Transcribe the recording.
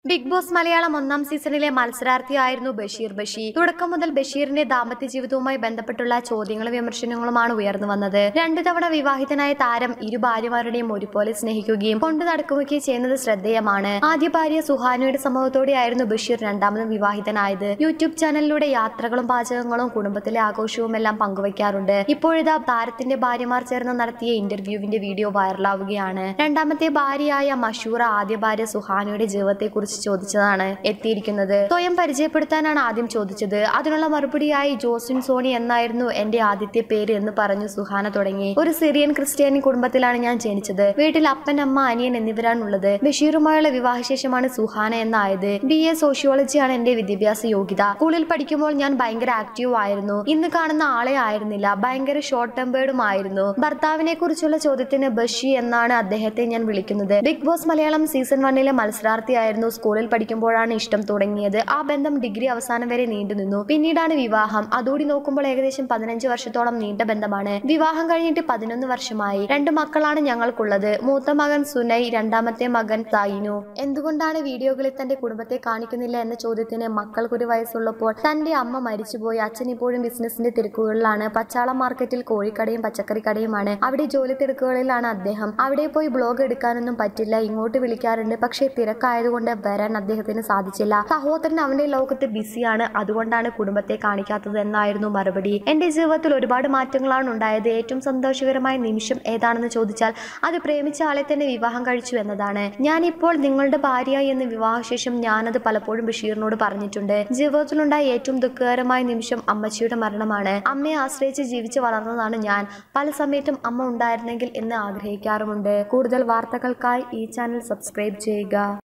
big boss Malayalam ഒന്നാം സീസണിലെ മത്സരാർത്ഥിയായിരുന്നു ബഷീർ ബഷി തുടക്കം മുതൽ ബഷീറിന്റെ ദാമ്പത്യ ജീവിതവുമായി ബന്ധപ്പെട്ടുള്ള ചോദ്യങ്ങളും വിമർശനങ്ങളുമാണ് ഉയർന്നു വന്നത് രണ്ടു തവണ വിവാഹിതനായ താരം ഇരു ഭാര്യമാരുടെയും ഒരുപോലെ സ്നേഹിക്കുകയും കൊണ്ടു നടക്കുകയും ചെയ്യുന്നത് ശ്രദ്ധേയമാണ് ആദ്യ ഭാര്യ സുഹാനയുടെ സംഭവത്തോടെയായിരുന്നു ബഷീർ രണ്ടാമതും വിവാഹിതനായത് യൂട്യൂബ് ചാനലിലൂടെ യാത്രകളും പാചകങ്ങളും കുടുംബത്തിലെ ആഘോഷവും എല്ലാം പങ്കുവയ്ക്കാറുണ്ട് ഇപ്പോഴിതാ താരത്തിന്റെ ഭാര്യമാർ ചേർന്ന് നടത്തിയ ഇന്റർവ്യൂവിന്റെ വീഡിയോ വൈറലാവുകയാണ് രണ്ടാമത്തെ ഭാര്യയായ മഷൂറ ആദ്യ ഭാര്യ സുഹാനയുടെ ജീവിതത്തെക്കുറിച്ച് ചോദിച്ചതാണ് എത്തിയിരിക്കുന്നത് സ്വയം പരിചയപ്പെടുത്താനാണ് ആദ്യം ചോദിച്ചത് അതിനുള്ള മറുപടിയായി ജോസിൻ സോണി എന്നായിരുന്നു എന്റെ ആദ്യത്തെ പേര് എന്ന് പറഞ്ഞു സുഹാന തുടങ്ങി ഒരു സിറിയൻ ക്രിസ്ത്യാനി കുടുംബത്തിലാണ് ഞാൻ ജനിച്ചത് വീട്ടിൽ അപ്പൻ അമ്മ അനിയൻ എന്നിവരാണുള്ളത് ബഷീറുമായുള്ള വിവാഹശേഷമാണ് സുഹാന എന്നായത് ബി എ സോഷ്യോളജിയാണ് എന്റെ വിദ്യാഭ്യാസ യോഗ്യത സ്കൂളിൽ പഠിക്കുമ്പോൾ ഞാൻ ഭയങ്കര ആക്റ്റീവ് ആയിരുന്നു ഇന്ന് കാണുന്ന ആളെ ആയിരുന്നില്ല ഭയങ്കര ഷോർട്ട് ടെമ്പേർഡും ആയിരുന്നു ഭർത്താവിനെ കുറിച്ചുള്ള ചോദ്യത്തിന് ബഷി എന്നാണ് അദ്ദേഹത്തെ ഞാൻ വിളിക്കുന്നത് ബിഗ് ബോസ് മലയാളം സീസൺ വണ്ണിലെ മത്സരാർത്ഥിയായിരുന്നു സ്കൂളിൽ പഠിക്കുമ്പോഴാണ് ഇഷ്ടം തുടങ്ങിയത് ആ ബന്ധം ഡിഗ്രി അവസാനം വരെ നീണ്ടുനിന്നു പിന്നീടാണ് വിവാഹം അതോടി നോക്കുമ്പോൾ ഏകദേശം പതിനഞ്ച് വർഷത്തോളം നീണ്ട ബന്ധമാണ് വിവാഹം കഴിഞ്ഞിട്ട് പതിനൊന്ന് വർഷമായി രണ്ട് മക്കളാണ് ഞങ്ങൾക്കുള്ളത് മൂത്ത മകൻ സുനൈ രണ്ടാമത്തെ മകൻ സൈനു എന്തുകൊണ്ടാണ് വീഡിയോകളിൽ തന്റെ കുടുംബത്തെ കാണിക്കുന്നില്ല എന്ന ചോദ്യത്തിന് മക്കൾക്കൊരു വയസ്സുള്ളപ്പോൾ തന്റെ അമ്മ മരിച്ചുപോയി അച്ഛൻ ഇപ്പോഴും ബിസിനസിന്റെ തിരക്കുകളിലാണ് പച്ചാളം മാർക്കറ്റിൽ കോഴിക്കടയും പച്ചക്കറിക്കടയുമാണ് അവിടെ ജോലി തിരക്കുകളിലാണ് അദ്ദേഹം അവിടെ പോയി ബ്ലോഗ് എടുക്കാനൊന്നും പറ്റില്ല ഇങ്ങോട്ട് വിളിക്കാറുണ്ട് പക്ഷേ തിരക്കായതുകൊണ്ട് വരാൻ അദ്ദേഹത്തിന് സാധിച്ചില്ല സഹോദരൻ അവന്റെ ലോകത്ത് ബിസിയാണ് അതുകൊണ്ടാണ് കുടുംബത്തെ കാണിക്കാത്തത് എന്നായിരുന്നു മറുപടി എന്റെ ജീവിതത്തിൽ ഒരുപാട് മാറ്റങ്ങളാണ് ഉണ്ടായത് ഏറ്റവും സന്തോഷകരമായ നിമിഷം ഏതാണെന്ന് ചോദിച്ചാൽ അത് പ്രേമിച്ച ആളെ തന്നെ വിവാഹം കഴിച്ചു എന്നതാണ് ഞാനിപ്പോൾ നിങ്ങളുടെ ഭാര്യ എന്ന് വിവാഹശേഷം ഞാനത് പലപ്പോഴും ബഷീറിനോട് പറഞ്ഞിട്ടുണ്ട് ജീവിതത്തിലുണ്ടായ ഏറ്റവും ദുഃഖകരമായ നിമിഷം അമ്മച്ചിയുടെ മരണമാണ് അമ്മയെ ആശ്രയിച്ച് ജീവിച്ച് വളർന്നതാണ് ഞാൻ പല സമയത്തും അമ്മ ഉണ്ടായിരുന്നെങ്കിൽ എന്ന് ആഗ്രഹിക്കാറുമുണ്ട് കൂടുതൽ വാർത്തകൾക്കായി ഈ ചാനൽ സബ്സ്ക്രൈബ് ചെയ്യുക